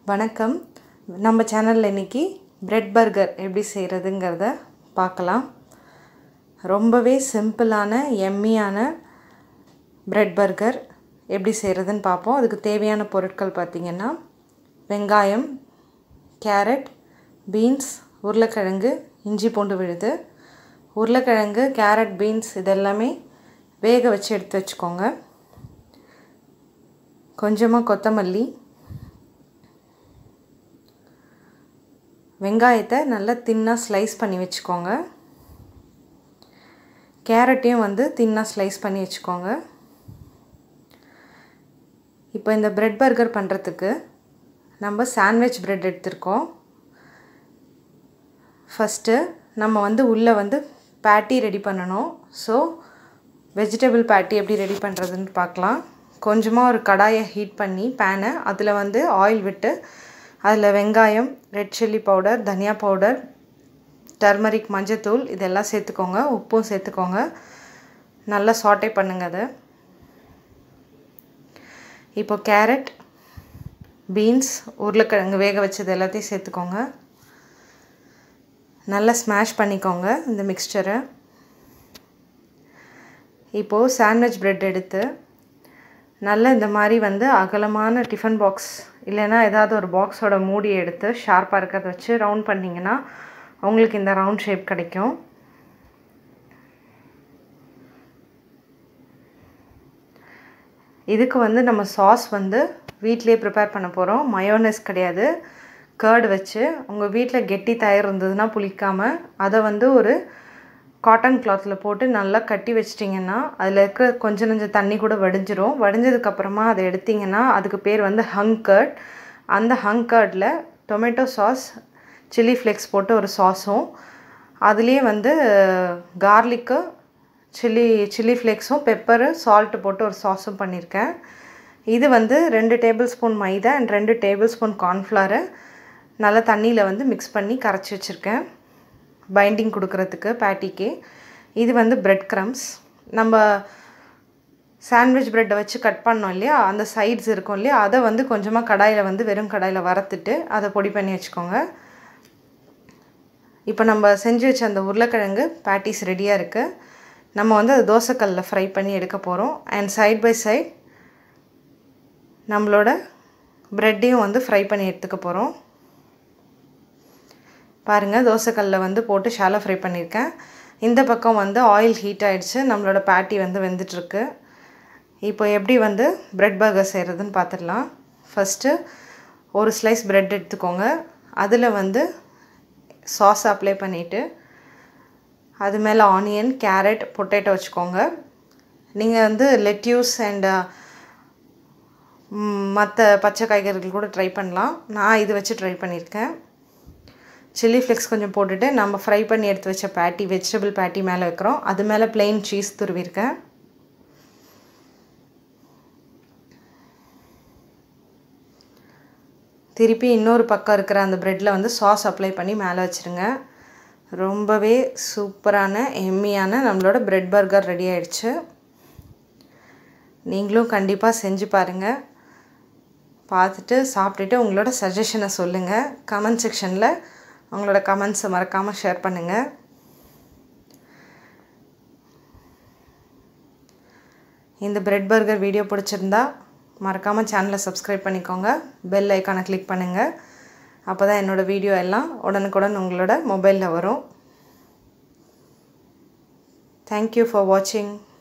வணக்கம் நம்ம சேனலில் இன்றைக்கி பிரெட் பர்கர் எப்படி செய்கிறதுங்கிறத பார்க்கலாம் ரொம்பவே சிம்பிளான எம்மியான பிரெட் பர்கர் எப்படி செய்கிறதுன்னு பார்ப்போம் அதுக்கு தேவையான பொருட்கள் பார்த்திங்கன்னா வெங்காயம் கேரட் பீன்ஸ் உருளைக்கிழங்கு இஞ்சி பூண்டு விழுது உருளைக்கிழங்கு கேரட் பீன்ஸ் இதெல்லாமே வேக வச்சு எடுத்து வச்சுக்கோங்க கொஞ்சமாக கொத்தமல்லி வெங்காயத்தை நல்லா தின்னாக ஸ்லைஸ் பண்ணி வச்சுக்கோங்க கேரட்டையும் வந்து தின்னாக ஸ்லைஸ் பண்ணி வச்சுக்கோங்க இப்போ இந்த ப்ரெட் பர்கர் பண்ணுறதுக்கு நம்ம சாண்ட்விச் ப்ரெட் எடுத்திருக்கோம் ஃபஸ்ட்டு நம்ம வந்து உள்ளே வந்து பேட்டி ரெடி பண்ணணும் ஸோ வெஜிடபிள் பேட்டி எப்படி ரெடி பண்ணுறதுன்னு பார்க்கலாம் கொஞ்சமாக ஒரு கடாயை ஹீட் பண்ணி பேனை அதில் வந்து ஆயில் விட்டு அதில் வெங்காயம் ரெட் சில்லி பவுடர் தனியா பவுடர் டர்மரிக் மஞ்சத்தூள் இதெல்லாம் சேர்த்துக்கோங்க உப்பும் சேர்த்துக்கோங்க நல்லா சாட்டை பண்ணுங்க அதை இப்போ கேரட் பீன்ஸ் உருளைக்கிழங்கு வேக வச்சது எல்லாத்தையும் சேர்த்துக்கோங்க நல்லா ஸ்மாஷ் பண்ணிக்கோங்க இந்த மிக்சரை இப்போது சாண்ட்விச் ப்ரெட் எடுத்து நல்ல இந்த மாதிரி வந்து அகலமான டிஃபன் பாக்ஸ் இல்லைன்னா ஏதாவது ஒரு பாக்ஸோட மூடி எடுத்து ஷார்ப்பாக இருக்கிறத வச்சு ரவுண்ட் பண்ணிங்கன்னா உங்களுக்கு இந்த ரவுண்ட் ஷேப் கிடைக்கும் இதுக்கு வந்து நம்ம சாஸ் வந்து வீட்டிலே ப்ரிப்பேர் பண்ண போகிறோம் மயோனஸ் கிடையாது கேர்டு வச்சு உங்கள் வீட்டில் கெட்டி தயிர் இருந்ததுன்னா புளிக்காமல் அதை வந்து ஒரு காட்டன் கிளாத்தில் போட்டு நல்லா கட்டி வச்சிட்டிங்கன்னா அதில் இருக்கிற கொஞ்சம் கொஞ்சம் தண்ணி கூட வடிஞ்சிரும் வடிஞ்சதுக்கப்புறமா அதை எடுத்திங்கன்னா அதுக்கு பேர் வந்து ஹங் கர்ட் அந்த ஹங் கர்டில் டொமேட்டோ சாஸ் சில்லி ஃப்ளேக்ஸ் போட்டு ஒரு சாஸும் அதுலேயே வந்து கார்லிக்கு சில்லி சில்லி ஃப்ளேக்ஸும் பெப்பரு சால்ட்டு போட்டு ஒரு சாஸும் பண்ணியிருக்கேன் இது வந்து ரெண்டு டேபிள் ஸ்பூன் மைதா அண்ட் ரெண்டு டேபிள் ஸ்பூன் கார்ன்ஃப்ளவரை நல்லா தண்ணியில் வந்து மிக்ஸ் பண்ணி கரைச்சி வச்சுருக்கேன் பைண்டிங் கொடுக்குறதுக்கு பேட்டிக்கு இது வந்து ப்ரெட் க்ரம்ஸ் நம்ம சாண்ட்விச் ப்ரெட்டை வச்சு கட் பண்ணோம் இல்லையா அந்த சைட்ஸ் இருக்கும் இல்லையா அதை வந்து கொஞ்சமாக கடாயில் வந்து வெறும் கடாயில் வறுத்துட்டு அதை பொடி பண்ணி வச்சுக்கோங்க இப்போ நம்ம செஞ்சு வச்ச அந்த உருளைக்கிழங்கு பேட்டிஸ் ரெடியாக இருக்குது நம்ம வந்து அது தோசைக்கல்லில் ஃப்ரை பண்ணி எடுக்க போகிறோம் அண்ட் சைட் பை சைட் நம்மளோட ப்ரெட்டையும் வந்து ஃப்ரை பண்ணி எடுத்துக்க போகிறோம் பாருங்கள் தோசைக்கல்லில் வந்து போட்டு ஷாலோ ஃப்ரை பண்ணியிருக்கேன் இந்த பக்கம் வந்து ஆயில் ஹீட் ஆகிடுச்சு நம்மளோட பேட்டி வந்து வெந்துட்டுருக்கு இப்போ எப்படி வந்து ப்ரெட் பர்கர் செய்கிறதுன்னு பார்த்துடலாம் ஃபஸ்ட்டு ஒரு ஸ்லைஸ் ப்ரெட் எடுத்துக்கோங்க அதில் வந்து சாஸ் அப்ளை பண்ணிவிட்டு அது மேலே ஆனியன் கேரட் பொட்டேட்டோ வச்சுக்கோங்க நீங்கள் வந்து லெட்யூஸ் அண்ட் மற்ற பச்சை காய்கறிகள் கூட ட்ரை பண்ணலாம் நான் இது வச்சு ட்ரை பண்ணியிருக்கேன் சில்லி ஃப்ளெக்ஸ் கொஞ்சம் போட்டுட்டு நம்ம ஃப்ரை பண்ணி எடுத்து வச்ச பேட்டி வெஜிடபிள் பேட்டி மேலே வைக்கிறோம் அது மேலே பிளெயின் சீஸ் துருவிருக்கேன் திருப்பி இன்னொரு பக்கம் இருக்கிற அந்த ப்ரெட்டில் வந்து சாஸ் அப்ளை பண்ணி மேலே வச்சுருங்க ரொம்பவே சூப்பரான எம்மியான நம்மளோட ப்ரெட் பர்கர் ரெடி ஆயிடுச்சு நீங்களும் கண்டிப்பாக செஞ்சு பாருங்கள் பார்த்துட்டு சாப்பிட்டுட்டு உங்களோட சஜஷனை சொல்லுங்கள் கமெண்ட் செக்ஷனில் உங்களோட கமெண்ட்ஸை மறக்காமல் ஷேர் பண்ணுங்கள் இந்த ப்ரெட் பர்கர் வீடியோ பிடிச்சிருந்தா மறக்காமல் சேனலை சப்ஸ்கிரைப் பண்ணிக்கோங்க பெல் ஐக்கானை கிளிக் பண்ணுங்கள் அப்போ தான் என்னோடய வீடியோ எல்லாம் உடனுக்குடன் உங்களோட மொபைலில் வரும் தேங்க்யூ ஃபார் வாட்சிங்